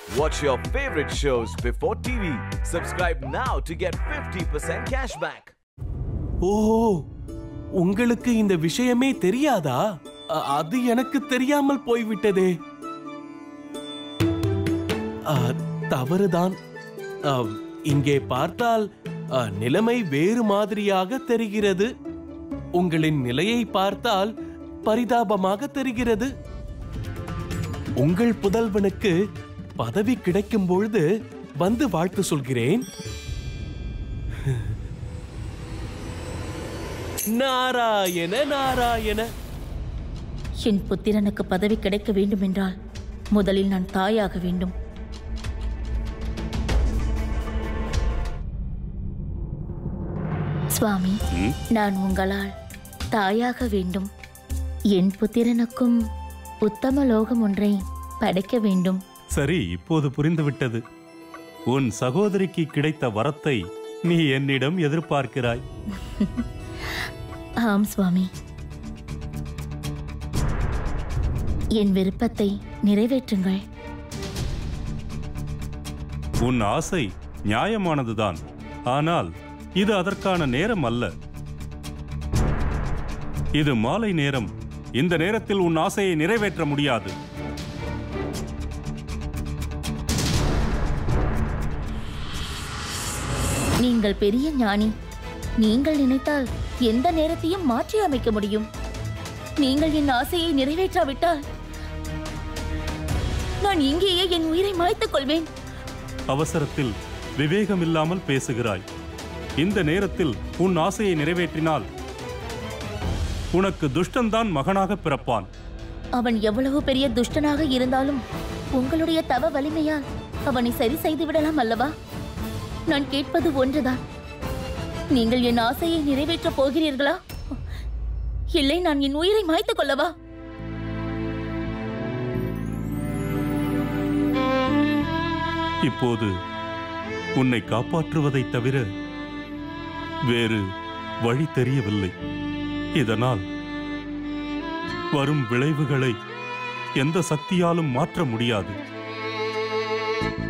Watch your favorite shows before TV. Subscribe now to get 50% cashback. ஓ உங்களுக்கு இந்த விஷயமே தெரியாதா அ- அது எனக்கு தெரியாமல் போய்விட்டதே அ, தவறுதான் அ, இங்கே பார்த்தால் அ, நிலைமை வேறு மாதிரியாக தெரிகிறது உங்களின் நிலையை பார்த்தால் பரிதாபமாக தெரிகிறது உங்கள் புதல்வனுக்கு பதவி கிடைக்கும் பொழுது வந்து வாழ்த்து சொல்கிறேன் நாராயண நாராயண என் புத்திரனுக்கு பதவி கிடைக்க வேண்டும் என்றால் முதலில் நான் தாயாக வேண்டும் சுவாமி நான் உங்களால் தாயாக வேண்டும் என் புத்திரனுக்கும் உத்தம லோகம் ஒன்றை படைக்க வேண்டும் சரி இப்போது புரிந்துவிட்டது உன் சகோதரிக்கு கிடைத்த வரத்தை நீ என்னிடம் எதிர்பார்க்கிறாய் ஆம் சுவாமி என் விருப்பத்தை நிறைவேற்றுங்கள் உன் ஆசை நியாயமானதுதான் ஆனால் இது அதற்கான நேரம் அல்ல இது மாலை நேரம் இந்த நேரத்தில் உன் ஆசையை நிறைவேற்ற முடியாது நீங்கள் பெரிய ஞானி நீங்கள் நினைத்தால் எந்த நேரத்தையும் மாற்றி அமைக்க முடியும் நீங்கள் என் ஆசையை நிறைவேற்றாவிட்டால் நான் இங்கேயே என் உயிரை மாய்த்துக் கொள்வேன் அவசரத்தில் விவேகமில்லாமல் பேசுகிறாய் இந்த நேரத்தில் உன் ஆசையை நிறைவேற்றினால் உனக்கு துஷ்டன்தான் மகனாக பிறப்பான் அவன் எவ்வளவு பெரிய துஷ்டனாக இருந்தாலும் உங்களுடைய தவ வலிமையால் அவனை சரி செய்து விடலாம் அல்லவா நான் கேட்பது ஒன்றுதான் நீங்கள் என் ஆசையை நிறைவேற்றப் போகிறீர்களா இல்லை நான் என் உயிரை மாய்த்துக் கொள்ளவா இப்போது உன்னை காப்பாற்றுவதைத் தவிர வேறு வழி தெரியவில்லை இதனால் வரும் விளைவுகளை எந்த சக்தியாலும் மாற்ற முடியாது